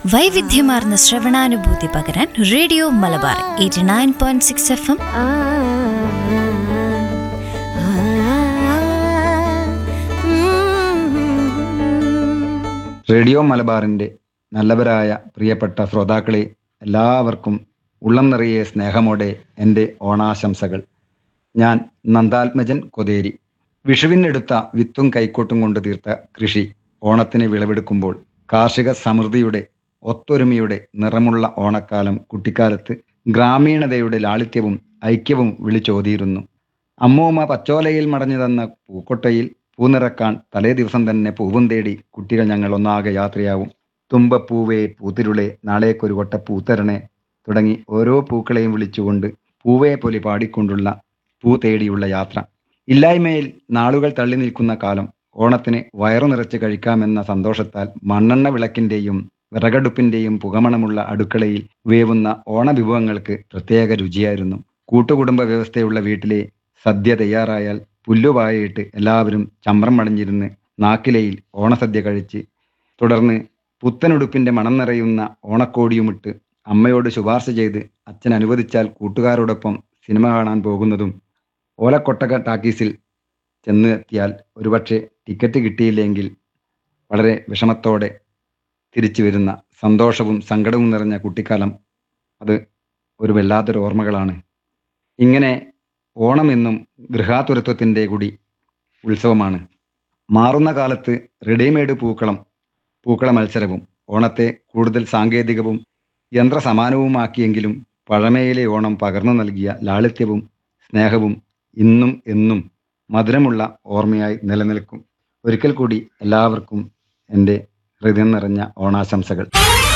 വൈവിധ്യമാർന്ന ശ്രവണാനുഭൂതി പകരാൻ radio Malabar eighty nine point six F M radio മലബാറിൻ്റെ നല്ലവരായ പ്രിയപ്പെട്ട ശ്രോതാക്കളെ എല്ലാവർക്കും ഉള്ളം നിറയെ സ്നേഹമോടെ എൻ്റെ ഓണാശംസകൾ ഞാൻ നന്ദാത്മജൻ കൊതേരി വിഷുവിനെടുത്ത വിത്തും കൈക്കോട്ടും കൊണ്ട് തീർത്ത കൃഷി ഓണത്തിന് വിളവെടുക്കുമ്പോൾ കാർഷിക സമൃദ്ധിയുടെ ഒത്തൊരുമയുടെ നിറമുള്ള ഓണക്കാലം കുട്ടിക്കാലത്ത് ഗ്രാമീണതയുടെ ലാളിത്യവും ഐക്യവും വിളിച്ചോതിയിരുന്നു അമ്മൂമ്മ പച്ചോലയിൽ മടഞ്ഞു തന്ന പൂക്കൊട്ടയിൽ പൂനിറക്കാൻ തലേ ദിവസം തന്നെ പൂവും തേടി കുട്ടികൾ ഞങ്ങൾ ഒന്നാകെ യാത്രയാവും തുമ്പപ്പൂവേ പൂത്തിരുളെ നാളേക്കൊരു കൊട്ട പൂത്തരണേ തുടങ്ങി ഓരോ പൂക്കളെയും വിളിച്ചുകൊണ്ട് പൂവേ പൊലി പാടിക്കൊണ്ടുള്ള പൂ തേടിയുള്ള യാത്ര ഇല്ലായ്മയിൽ നാളുകൾ തള്ളി നിൽക്കുന്ന കാലം ഓണത്തിന് വയറു നിറച്ച് കഴിക്കാമെന്ന സന്തോഷത്താൽ മണ്ണെണ്ണ വിളക്കിന്റെയും വിറകടുപ്പിന്റെയും പുകമണമുള്ള അടുക്കളയിൽ വേവുന്ന ഓണവിഭവങ്ങൾക്ക് പ്രത്യേക രുചിയായിരുന്നു കൂട്ടുകുടുംബ വ്യവസ്ഥയുള്ള വീട്ടിലെ സദ്യ തയ്യാറായാൽ പുല്ലുപായയിട്ട് എല്ലാവരും ചമ്രം മടഞ്ഞിരുന്ന് നാക്കിലയിൽ ഓണസദ്യ കഴിച്ച് തുടർന്ന് പുത്തനുടുപ്പിന്റെ മണം നിറയുന്ന ഓണക്കോടിയുമിട്ട് അമ്മയോട് ശുപാർശ ചെയ്ത് അച്ഛൻ അനുവദിച്ചാൽ കൂട്ടുകാരോടൊപ്പം സിനിമ കാണാൻ പോകുന്നതും ഓലക്കൊട്ടക ടാക്കീസിൽ ചെന്ന് എത്തിയാൽ ഒരുപക്ഷെ ടിക്കറ്റ് കിട്ടിയില്ലെങ്കിൽ വളരെ വിഷമത്തോടെ തിരിച്ചു വരുന്ന സന്തോഷവും സങ്കടവും നിറഞ്ഞ കുട്ടിക്കാലം അത് ഒരു വല്ലാത്തൊരു ഓർമ്മകളാണ് ഇങ്ങനെ ഓണം എന്നും ഗൃഹാതുരത്വത്തിൻ്റെ കൂടി ഉത്സവമാണ് മാറുന്ന കാലത്ത് റെഡിമെയ്ഡ് പൂക്കളം പൂക്കള മത്സരവും ഓണത്തെ കൂടുതൽ സാങ്കേതികവും യന്ത്രസമാനവുമാക്കിയെങ്കിലും പഴമയിലെ ഓണം പകർന്നു നൽകിയ ലാളിത്യവും സ്നേഹവും ഇന്നും എന്നും മധുരമുള്ള ഓർമ്മയായി നിലനിൽക്കും ഒരിക്കൽ കൂടി എല്ലാവർക്കും എൻ്റെ ഹൃദയം നിറഞ്ഞ ഓണാശംസകൾ